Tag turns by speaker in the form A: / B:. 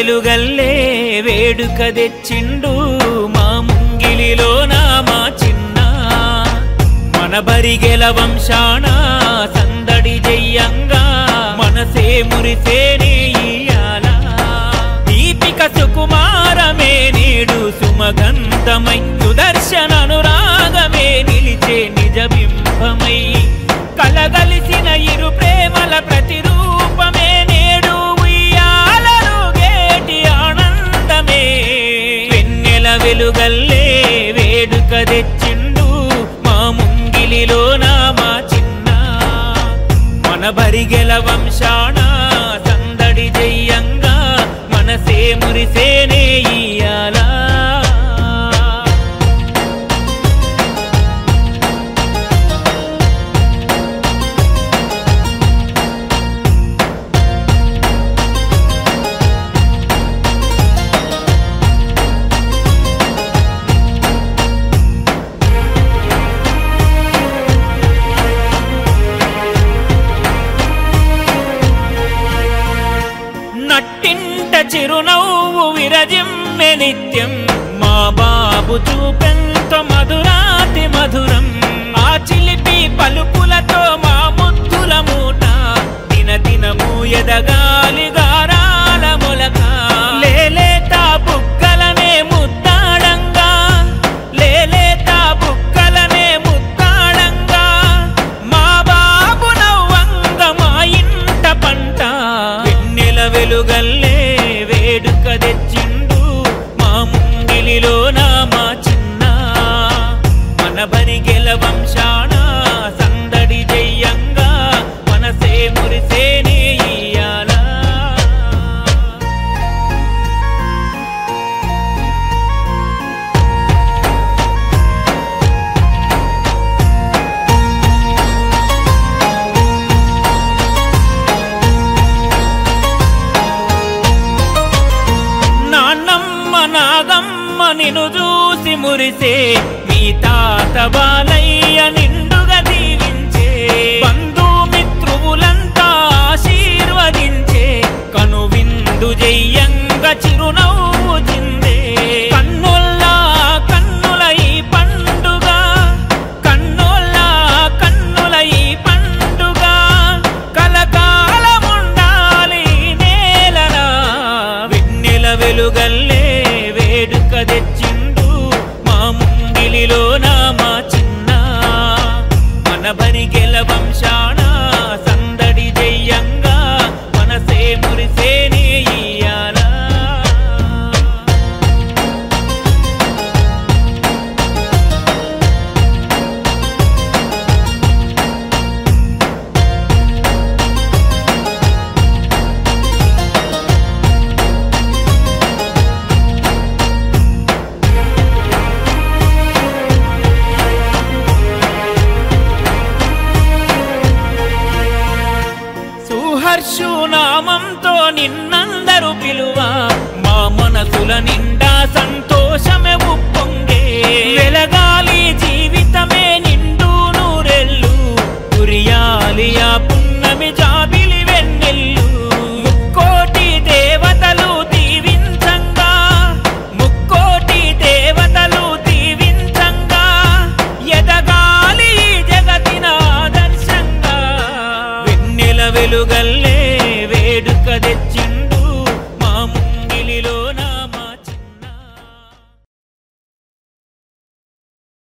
A: వెలుగల్లే వేడుక తెచ్చిండు మా ముంగిలిలో నా మా చిన్న మన బరిగెల వంశాన సందడి జయ్యంగా మనసే మురిసేనే ఇయ్యాల దీపిక సుకుమారమే నేడు సుమగంధమై సుదర్శన అనురాగమే నిలిచే నిజ బింబమై కలగలిసిన ఇరు ప్రేమల ప్రతిరూపమే నేడు ఉయ్యాలను గేటి ఆనందమే వెన్నెల వెలుగల్లే వేడుక తెచ్చిండు మా ముంగిలిలో నా మా చిన్న మన బరిగెల వంశాన సందడి జయ్యంగా మనసే మురిసేనే ఇయ్యాలా నట్టింట చిరునవ్వు విరజిమ్మె నిత్యం మా బాబు చూపెంత మధురాతి మధురం ఆ చిలిపి పలుపులతో మా ముద్దుల మూట దిన దినము ఎదగాలి గారాల మొలక లేలేత బుక్కలనే ముద్దాడంగా లేలేత బుక్కలనే ముద్దాడంగా మా బాబు నవ్వంగ మా ఇంట పంట వెన్నెల వెలుగల్లే వేడుక తెచ్చిండు మా ముంగిలిలో నా మా చిన్న మన బరిగెల వంశాన సందడి జయ్యంగా మనసే మురిసేనే ఇయ్యాలా నాన్నమ్మ నాగమ్మ నిన్ను చూసి మురిసే మీ తాత బాలయ్య నిండుగా దీవించే బంధుమిత్రువులంతా ఆశీర్వదించే కను విందు జయ్యంగ చిరునవ్వు చిందే కన్నుల్ల కన్నుల ఈ పండుగ కన్నుల కన్నుల ఈ పండుగ కలకాలముండాలి నేలనా వెన్నెల వెలుగల్లే వేడుక తెచ్చిండు మా ముంగిలిలో నా మా చిన్న మన బరిగెల వంశాన సందడి జయ్యంగా మనసే మురిసేనే ఇయ్యాలా సుహర్షు నామంతో నిన్నందరూ పిలువ మా మనసుల నిండా సంతోషమే ఉప్పొంగే వెలగాలి జీవితమే నిండు నూరెళ్ళు కురియాలి ఆ పున్నమి జాబిలి వెన్నెల్లు